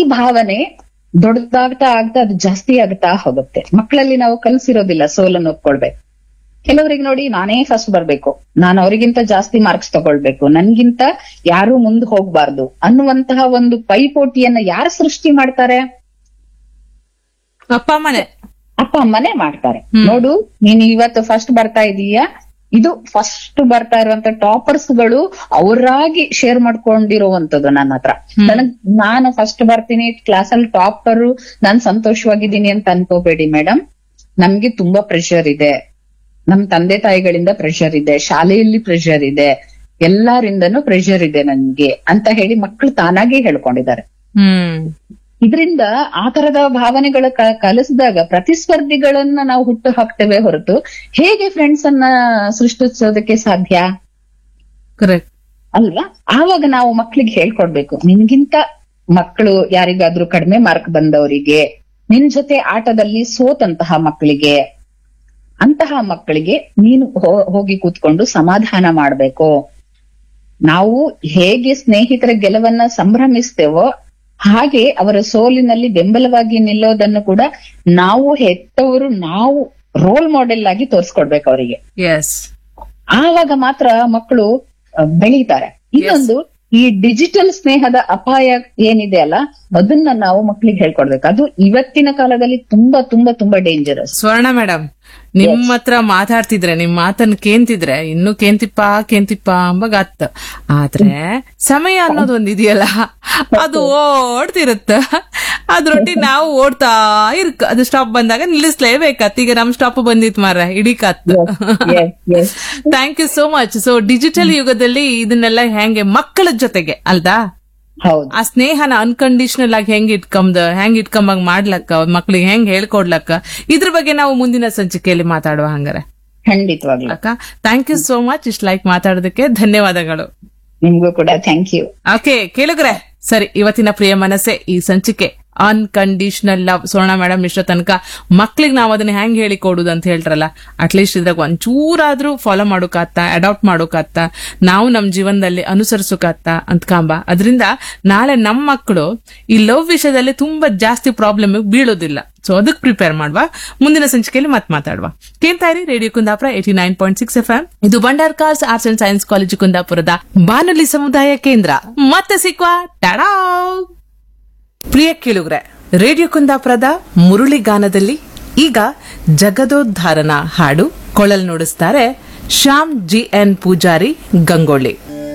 ಭಾವನೆ ದೊಡ್ಡದಾಗ್ತಾ ಆಗ್ತಾ ಅದು ಜಾಸ್ತಿ ಆಗ್ತಾ ಹೋಗುತ್ತೆ ಮಕ್ಕಳಲ್ಲಿ ನಾವು ಕಲ್ಸಿರೋದಿಲ್ಲ ಸೋಲನ್ನು ಒಪ್ಕೊಳ್ಬೇಕು ಕೆಲವರಿಗೆ ನೋಡಿ ನಾನೇ ಫಸ್ಟ್ ಬರ್ಬೇಕು ನಾನು ಅವರಿಗಿಂತ ಜಾಸ್ತಿ ಮಾರ್ಕ್ಸ್ ತಗೊಳ್ಬೇಕು ನನ್ಗಿಂತ ಯಾರು ಮುಂದೆ ಹೋಗ್ಬಾರ್ದು ಅನ್ನುವಂತಹ ಒಂದು ಪೈಪೋಟಿಯನ್ನ ಯಾರು ಸೃಷ್ಟಿ ಮಾಡ್ತಾರೆ ಅಪ್ಪ ಅಮ್ಮನೆ ಅಪ್ಪ ಅಮ್ಮನೇ ಮಾಡ್ತಾರೆ ಹ್ಮ್. ನೋಡು ನೀನ್ ಇವತ್ತು ಫಸ್ಟ್ ಬರ್ತಾ ಇದೀಯಾ ಇದು ಫಸ್ಟ್ ಬರ್ತಾ ಇರುವಂತ ಟಾಪರ್ಸ್ ಗಳು ಅವರಾಗಿ ಶೇರ್ ಮಾಡ್ಕೊಂಡಿರುವಂತದ್ದು ನನ್ನ ಹತ್ರ ನನಗ್ ನಾನು ಫಸ್ಟ್ ಬರ್ತೀನಿ ಕ್ಲಾಸ್ ಅಲ್ಲಿ ಟಾಪರ್ ನಾನ್ ಸಂತೋಷವಾಗಿದ್ದೀನಿ ಅಂತ ಅನ್ಕೋಬೇಡಿ ಮೇಡಮ್ ನಮ್ಗೆ ತುಂಬಾ ಪ್ರೆಷರ್ ಇದೆ ನಮ್ ತಂದೆ ತಾಯಿಗಳಿಂದ ಪ್ರೆಷರ್ ಇದೆ ಶಾಲೆಯಲ್ಲಿ ಪ್ರೆಷರ್ ಇದೆ ಎಲ್ಲರಿಂದನೂ ಪ್ರೆಷರ್ ಇದೆ ನನ್ಗೆ ಅಂತ ಹೇಳಿ ಮಕ್ಕಳು ತಾನಾಗಿ ಹೇಳ್ಕೊಂಡಿದ್ದಾರೆ ಹ್ಮ್ ಇದರಿಂದ ಆ ತರದ ಭಾವನೆಗಳ ಕ- ಕಲಿಸಿದಾಗ ಪ್ರತಿಸ್ಪರ್ಧಿಗಳನ್ನ ನಾವು ಹುಟ್ಟು ಹಾಕ್ತೇವೆ ಹೊರತು ಹೇಗೆ ಫ್ರೆಂಡ್ಸ್ ಅನ್ನ ಸೃಷ್ಟಿಸೋದಕ್ಕೆ ಸಾಧ್ಯ ಕರೆಕ್ಟ್ ಅಲ್ವಾ ಆವಾಗ ನಾವು ಮಕ್ಳಿಗೆ ಹೇಳ್ಕೊಡ್ಬೇಕು ನಿನ್ಗಿಂತ ಮಕ್ಕಳು ಯಾರಿಗಾದ್ರೂ ಕಡಿಮೆ ಮಾರ್ಕ್ ಬಂದವರಿಗೆ ನಿನ್ ಜೊತೆ ಆಟದಲ್ಲಿ ಸೋತಂತಹ ಮಕ್ಕಳಿಗೆ ಅಂತಹ ಮಕ್ಕಳಿಗೆ ನೀನು ಹೋ- ಹೋಗಿ ಕೂತ್ಕೊಂಡು ಸಮಾಧಾನ ಮಾಡ್ಬೇಕು ನಾವು ಹೇಗೆ ಸ್ನೇಹಿತರ ಗೆಲುವನ್ನ ಸಂಭ್ರಮಿಸ್ತೇವೋ ಹಾಗೆ ಅವರ ಸೋಲಿನಲ್ಲಿ ಬೆಂಬಲವಾಗಿ ನಿಲ್ಲೋದನ್ನು ಕೂಡ ನಾವು ಹೆತ್ತವರು ನಾವು ರೋಲ್ ಮಾಡೆಲ್ ಆಗಿ ತೋರಿಸ್ಕೊಡ್ಬೇಕು ಅವರಿಗೆ ಎಸ್ ಆವಾಗ ಮಾತ್ರ ಮಕ್ಕಳು ಅ, ಬೆಳೀತಾರೆ ಇನ್ನೊಂದು ಈ ಡಿಜಿಟಲ್ ಸ್ನೇಹದ ಅಪಾಯ ಏನಿದೆ ಅಲ್ಲ ಅದನ್ನ ನಾವು ಮಕ್ಕಳಿಗೆ ಹೇಳ್ಕೊಡ್ಬೇಕು ಅದು ಇವತ್ತಿನ ಕಾಲದಲ್ಲಿ ತುಂಬಾ ತುಂಬಾ ತುಂಬಾ ಡೇಂಜರಸ್ ಸ್ವರ್ಣ ಮೇಡಮ್ ನಿಮ್ ಹತ್ರ ಮಾತಾಡ್ತಿದ್ರೆ ನಿಮ್ ಮಾತನ್ನ ಕೇಂತಿದ್ರೆ ಇನ್ನು ಕೇಂತಿಪ್ಪ ಕೇಂತಿಪ್ಪ ಅಂಬಾಗ ಅತ್ತ ಆದ್ರೆ ಸಮಯ ಅನ್ನೋದು ಒಂದ್ ಇದೆಯಲ್ಲ ಅದು ಓಡ್ತಿರುತ್ತ ಅದ್ರೊಟ್ಟಿ ನಾವು ಓಡ್ತಾ ಇರ್ಕ ಅದು ಸ್ಟಾಪ್ ಬಂದಾಗ ನಿಲ್ಲಿಸ್ಲೇಬೇಕತ್ ಈಗ ನಮ್ ಸ್ಟಾಪ್ ಬಂದಿತ್ ಮಾರ ಇಡೀ ಕತ್ thank you so much so digital ಯುಗದಲ್ಲಿ ಇದನ್ನೆಲ್ಲ ಹೆಂಗೆ ಮಕ್ಕಳ ಜೊತೆಗೆ ಅಲ್ದಾ ಹೌದು ಆ ಸ್ನೇಹನ ಅನ್ಕಂಡೀಷನಲ್ ಆಗಿ ಹೆಂಗ್ ಇಟ್ಕೊಂಬ ಹೆಂಗ್ ಇಟ್ಕೊಂಬಂಗ್ ಮಾಡ್ಲಕ್ಕ ಮಕ್ಳಿಗೆ ಹೆಂಗ್ ಹೇಳ್ಕೊಡ್ಲಕ್ಕ ಇದ್ರ ಬಗ್ಗೆ ನಾವು ಮುಂದಿನ ಸಂಚಿಕೆಯಲ್ಲಿ ಮಾತಾಡುವ ಹಂಗಾರೆ ಖಂಡಿತವಾಗ್ಲು ಅಕ್ಕ ಥ್ಯಾಂಕ್ ಯು ಸೋ ಮಚ್ ಇಷ್ಟು ಲೈಕ್ ಮಾತಾಡೋದಕ್ಕೆ ಧನ್ಯವಾದಗಳು ನಿಮ್ಗೂ ಕೂಡ ಥ್ಯಾಂಕ್ ಯು ಓಕೆ ಕೇಳುಗ್ರೆ ಸರಿ ಇವತ್ತಿನ ಪ್ರಿಯ ಮನಸ್ಸೆ ಈ ಸಂಚಿಕೆ ಅನ್ಕಂಡೀಷನಲ್ ಲವ್ ಸೋಣ ಮೇಡಮ್ ಇಷ್ಟ ತನಕ ಮಕ್ಳಿಗೆ ನಾವು ಅದನ್ನ ಹೆಂಗ್ ಹೇಳಿ ಕೊಡುದು ಅಂತ ಹೇಳ್ತಾರಲ್ಲ ಅಟ್ಲೀಸ್ಟ್ ಇದ್ರಾಗ ಒಂಚೂರಾದ್ರೂ ಫಾಲೋ ಮಾಡೋಕಾತ್ತ ಅಡಾಪ್ಟ್ ಮಾಡೋಕಾತ್ತ ನಾವು ನಮ್ ಜೀವನದಲ್ಲಿ ಅನುಸರಿಸೋಕಾತ್ತ ಅಂತ್ಕಾಂಬ ಅದರಿಂದ ನಾಳೆ ನಮ್ಮ ಮಕ್ಕಳು ಈ ಲವ್ ವಿಷಯದಲ್ಲಿ ತುಂಬಾ ಜಾಸ್ತಿ ಪ್ರಾಬ್ಲಮ್ ಬೀಳೋದಿಲ್ಲ ಸೊ ಅದಕ್ಕೆ ಪ್ರಿಪೇರ್ ಮಾಡುವ ಮುಂದಿನ ಸಂಚಿಕೆಯಲ್ಲಿ ಮತ್ ಮಾತಾಡುವ ಕೇಳ್ತಾರಿ radio Kundapura eighty nine point six F M ಇದು Bhandarkars arts and science college ಕುಂದಾಪುರದ ಬಾನುಲಿ ಸಮುದಾಯ ಕೇಂದ್ರ ಮತ್ತೆ ಸಿಕ್ವಾ ಟಾಡಾ ಪ್ರಿಯ ಕೇಳುಗ್ರೆ ರೇಡಿಯೋ ಕುಂದಾಪುರದ ಮುರುಳಿ ಗಾನದಲ್ಲಿ ಈಗ ಜಗದೋದ್ಧಾರನ ಹಾಡು ಕೊಳಲ್ ನುಡಿಸ್ತಾರೆ ಶ್ಯಾಮ್ ಜಿ ಎನ್ ಪೂಜಾರಿ ಗಂಗೊಳ್ಳಿ